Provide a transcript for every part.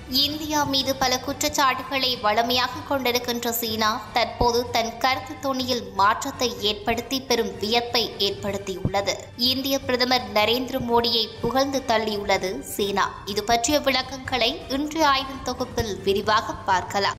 India மீது பல குற்றச்சாட்டுகளை வளமையாக கொண்டிருக்கின்ற சீனா தற்போது தன் கருத்து தொனியில் மாற்றத்தை ஏற்படுத்தி பெரும் வியப்பை ஏற்படுத்தியுள்ளது இந்திய பிரதமர் நரேந்திர மோடியை புகழ்ந்து தள்ளியுள்ளது சீனா இது பற்றிய விளக்கங்களை இன்றைய ஆய்வின் தொகுப்பில் விரிவாக பார்க்கலாம்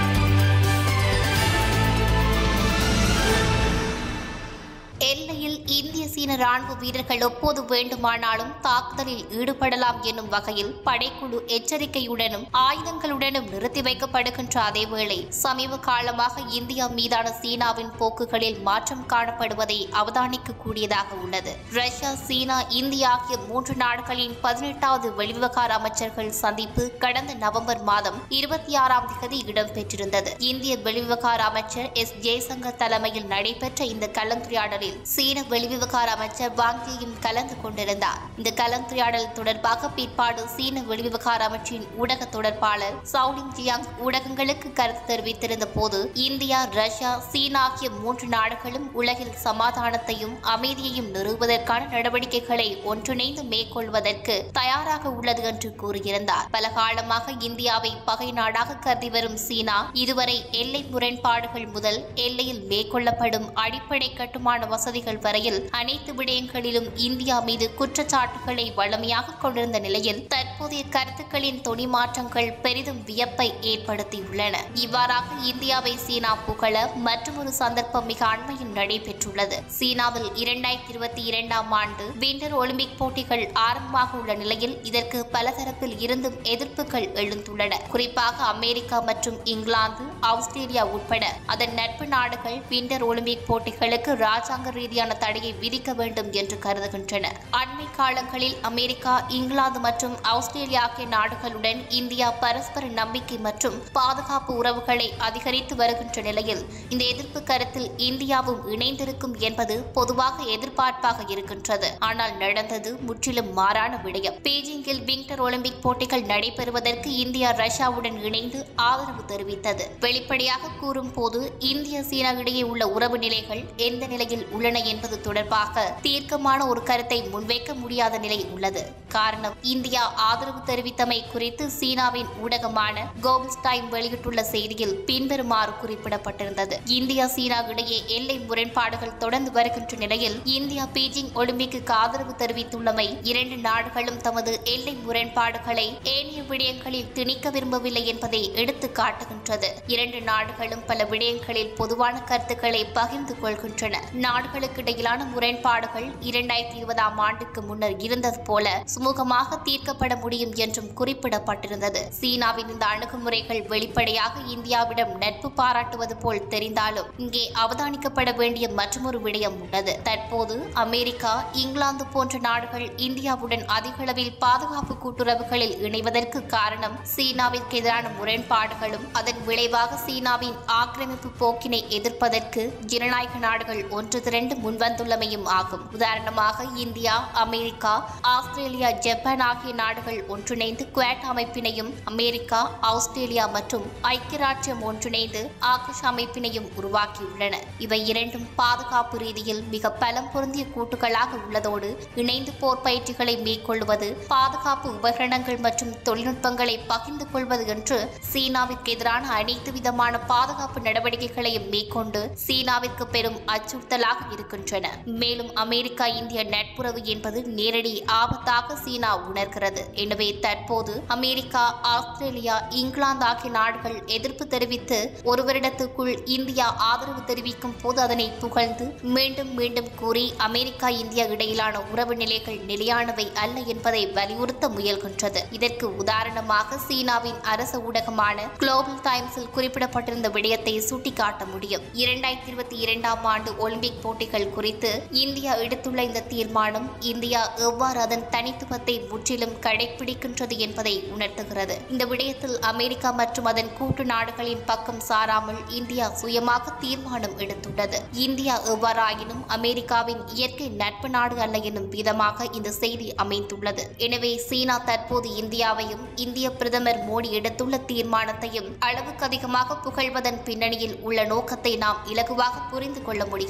எல்லையில் இந்திய சீன ராணுவ வீரர்கள் எப்போது வேண்டுமானாலும் தாக்குதலில் ஈடுபடலாம் என்னும் வகையில் படைக்குழு எச்சரிக்கையுடனும் ஆயுதங்களுடனும் நிறுத்தி வைக்கப்படுகின்ற அதேவேளை சமீப காலமாக இந்தியா மீதான சீனாவின் போக்குகளில் மாற்றம் காணப்படுவதை அவதானிக்க கூடியதாக உள்ளது ரஷ்யா சீனா இந்தியா ஆகிய மூன்று நாடுகளின் பதினெட்டாவது வெளிவிவகார அமைச்சர்கள் சந்திப்பு கடந்த நவம்பர் மாதம் இருபத்தி ஆறாம் தேதி இடம்பெற்றிருந்தது இந்திய வெளிவிவகார அமைச்சர் எஸ் ஜெய்சங்கர் தலைமையில் நடைபெற்ற இந்த கலந்துரையாடலில் சீன வெளிவிவகார அமைச்சர் வாங் யியும் கலந்து கொண்டிருந்தார் இந்த கலந்துரையாடல் தொடர்பாக பிற்பாடு சீன வெளிவிவகார அமைச்சின் ஊடக தொடர்பாளர் சவுலிங் ஜியாங் ஊடகங்களுக்கு கருத்து தெரிவித்திருந்த போது இந்தியா ரஷ்யா சீனா ஆகிய மூன்று நாடுகளும் உலகில் சமாதானத்தையும் அமைதியையும் நிறுவுவதற்கான நடவடிக்கைகளை ஒன்றிணைந்து மேற்கொள்வதற்கு தயாராக உள்ளது என்று கூறியிருந்தார் பல காலமாக இந்தியாவை பகை நாடாக கருதி வரும் சீனா இதுவரை எல்லை முரண்பாடுகள் முதல் எல்லையில் மேற்கொள்ளப்படும் அடிப்படை கட்டுமான வசதிகள் வரையில் அனைத்து விடயங்களிலும் இந்தியா மீது குற்றச்சாட்டுகளை வளமையாக கொண்டிருந்த நிலையில் தற்போதைய கருத்துக்களின் தொனி மாற்றங்கள் பெரிதும் வியப்பை ஏற்படுத்தியுள்ளன இவ்வாறாக இந்தியாவை சீனா புகழ மற்றொரு சந்தர்ப்பம் மிக அண்மையில் நடைபெற்றுள்ளது சீனாவில் இரண்டாயிரத்தி இருபத்தி இரண்டாம் ஆண்டு விண்டர் ஒலிம்பிக் போட்டிகள் ஆரம்பமாக உள்ள நிலையில் இதற்கு பல தரப்பில் இருந்தும் எதிர்ப்புகள் எழுந்துள்ளன குறிப்பாக அமெரிக்கா மற்றும் இங்கிலாந்து ஆஸ்திரேலியா உட்பட அதன் நட்பு நாடுகள் விண்டர் ஒலிம்பிக் போட்டிகளுக்கு ராஜாங்க ரீதியான தடையை விதிக்க வேண்டும் என்று கருதுகின்றன அண்மை காலங்களில் அமெரிக்கா இங்கிலாந்து மற்றும் ஆஸ்திரேலியா ஆகிய நாடுகளுடன் இந்தியா பரஸ்பர நம்பிக்கை மற்றும் பாதுகாப்பு உறவுகளை அதிகரித்து வருகின்ற நிலையில் இந்த எதிர்ப்பு கருத்தில் இந்தியாவும் இணைந்திருக்கும் என்பது பொதுவாக எதிர்பார்ப்பாக இருக்கின்றது ஆனால் நடந்தது முற்றிலும் மாறான விடயம் பீஜிங்கில் விண்டர் ஒலிம்பிக் போட்டிகள் நடைபெறுவதற்கு இந்தியா ரஷ்யாவுடன் இணைந்து ஆதரவு தெரிவித்தது வெளிப்படையாக கூறும் போது இந்திய சீனா இடையே உள்ள உறவு நிலைகள் எந்த நிலையில் உள்ளன என்பது தொடர்பாக தீர்க்கமான ஒரு கருத்தை முன்வைக்க முடியாத நிலை உள்ளது காரணம் இந்தியா ஆதரவு தெரிவித்தமை குறித்து சீனாவின் ஊடகமான கோபிஸ் டைம் வெளியிட்டுள்ள செய்தியில் பின்வருமாறு குறிப்பிடப்பட்டிருந்தது இந்தியா சீனா இடையே எல்லை முரண்பாடுகள் தொடர்ந்து வருகின்ற நிலையில் இந்தியா பீஜிங் ஒலிம்பிக்கு ஆதரவு தெரிவித்துள்ளமை இரண்டு நாடுகளும் தமது எல்லை முரண்பாடுகளை ஏனைய விடயங்களில் திணிக்க விரும்பவில்லை என்பதை எடுத்து காட்டுகின்றது இரண்டு நாடுகளும் பல விடயங்களில் பொதுவான கருத்துக்களை பகிர்ந்து கொள்கின்றன நாடுகளுக்கு இடையிலான முரண்பாடுகள் இரண்டாயிரத்தி இருபதாம் ஆண்டுக்கு முன்னர் இருந்தது போல சுமூகமாக தீர்க்கப்பட முடியும் என்றும் குறிப்பிடப்பட்டிருந்தது சீனாவின் இந்த அணுகுமுறைகள் வெளிப்படையாக இந்தியாவிடம் நட்பு பாராட்டுவது போல் தெரிந்தாலும் இங்கே அவதானிக்கப்பட வேண்டிய மற்றொரு விடயம் உள்ளது தற்போது அமெரிக்கா இங்கிலாந்து போன்ற நாடுகள் இந்தியாவுடன் அதிகளவில் பாதுகாப்பு கூட்டுறவுகளில் இணைவதற்கு காரணம் சீனாவிற்கு எதிரான முரண்பாடுகளும் அதன் விளைவாக சீனாவின் ஆக்கிரமிப்பு போக்கினை எதிர்ப்பதற்கு ஜனநாயக நாடுகள் ஒன்று திரண்டு முன்வந்துள்ளமையும் ஆகும் உதாரணமாக இந்தியா அமெரிக்கா ஆஸ்திரேலியா ஜப்பான் ஆகிய நாடுகள் ஒன்றிணைந்து குவாட் அமைப்பினையும் அமெரிக்கா ஆஸ்திரேலியா மற்றும் ஐக்கிய ராஜ்யம் ஒன்றிணைந்து ஆகாஷ் அமைப்பினையும் உருவாக்கியுள்ளன இவை இரண்டும் பாதுகாப்பு ரீதியில் மிக பலம் பொருந்திய கூட்டுகளாக உள்ளதோடு இணைந்து போர் பயிற்சிகளை மேற்கொள்வது பாதுகாப்பு உபகரணங்கள் மற்றும் தொழில்நுட்பங்களை பகிர்ந்து கொள்வது என்று சீனாவிற்கு எதிரான அனைத்து விதமான பாதுகாப்பு நடவடிக்கைகளையும் மேற்கொண்டு சீனாவிற்கு பெரும் அச்சுறுத்தலாக இருக்கின்றன மேலும் அமெரிக்கா இந்திய நட்புறவு என்பது நேரடி ஆபத்தாக சீனா உணர்கிறது எனவே தற்போது அமெரிக்கா ஆஸ்திரேலியா இங்கிலாந்து ஆகிய நாடுகள் எதிர்ப்பு தெரிவித்து ஒரு வருடத்துக்குள் இந்தியா ஆதரவு தெரிவிக்கும் போது அதனை புகழ்ந்து மீண்டும் மீண்டும் கூறி அமெரிக்கா இந்தியா இடையிலான உறவு நிலைகள் நிலையானவை அல்ல என்பதை வலியுறுத்த முயல்கின்றது இதற்கு உதாரணமாக சீனாவின் அரசு ஊடகமான குளோபல் டைம்ஸில் குறிப்பிடப்பட்டிருந்த விடயத்தை சுட்டிக்காட்ட முடியும் இரண்டாயிரத்தி இருபத்தி இரண்டாம் ஆண்டு ஒலிம்பிக் போட்டிகள் குறித்து இந்தியா எடுத்துள்ள இந்த தீர்மானம் இந்தியா எவ்வாறு அதன் தனித்துவத்தை முற்றிலும் கடைபிடிக்கின்றது என்பதை உணர்த்துகிறது இந்த விடயத்தில் அமெரிக்கா மற்றும் அதன் கூட்டு நாடுகளின் பக்கம் சாராமல் இந்தியா சுயமாக தீர்மானம் எடுத்துள்ளது இந்தியா எவ்வாறாயினும் அமெரிக்காவின் இயற்கை நட்பு நாடு அல்ல எனும் விதமாக இந்த செய்தி அமைந்துள்ளது எனவே சீனா தற்போது இந்தியாவையும் இந்திய பிரதமர் மோடி எடுத்துள்ள தீர்மானத்தையும் அளவுக்கு அதிகமாக புகழ்வதன் பின்னணியில் உள்ள நோக்கத்தை நாம் இலகுவாக புரிந்து கொள்ள முடிகின்றது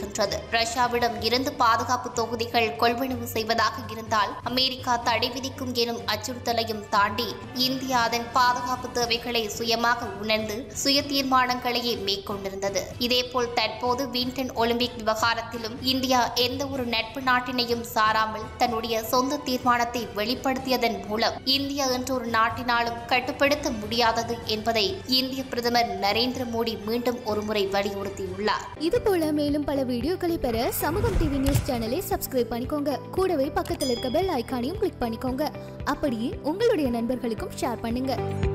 ரஷ்யாவிடம் இருந்து பாதுகாப்பு தொகுதிகள் கொள்வனவு செய்வதாக இருந்தால் அமெரிக்கா தடை விதிக்கும் எனும் அச்சுறுத்தலையும் தாண்டி இந்தியா அதன் பாதுகாப்பு தேவைகளை சுயமாக உணர்ந்து சுய தீர்மானங்களையே மேற்கொண்டிருந்தது இதேபோல் தற்போது வின்டன் ஒலிம்பிக் விவகாரத்திலும் இந்தியா எந்த ஒரு நட்பு நாட்டினையும் சாராமல் தன்னுடைய சொந்த தீர்மானத்தை வெளிப்படுத்தியதன் மூலம் இந்தியா என்ற ஒரு நாட்டினாலும் கட்டுப்படுத்த முடியாதது என்பதை இந்திய பிரதமர் நரேந்திர மோடி மீண்டும் ஒருமுறை வலியுறுத்தியுள்ளார் இது போல மேலும் பல வீடியோக்களை பெற சமூகம் டிவி நியூஸ் சேனலை சப்ஸ்கிரைப் பண்ணிக்கோங்க கூடவே பக்கத்தில் இருக்க பெல் ஐகானையும் கிளிக் பண்ணிக்கோங்க அப்படியே உங்களுடைய நண்பர்களுக்கும் ஷேர் பண்ணுங்க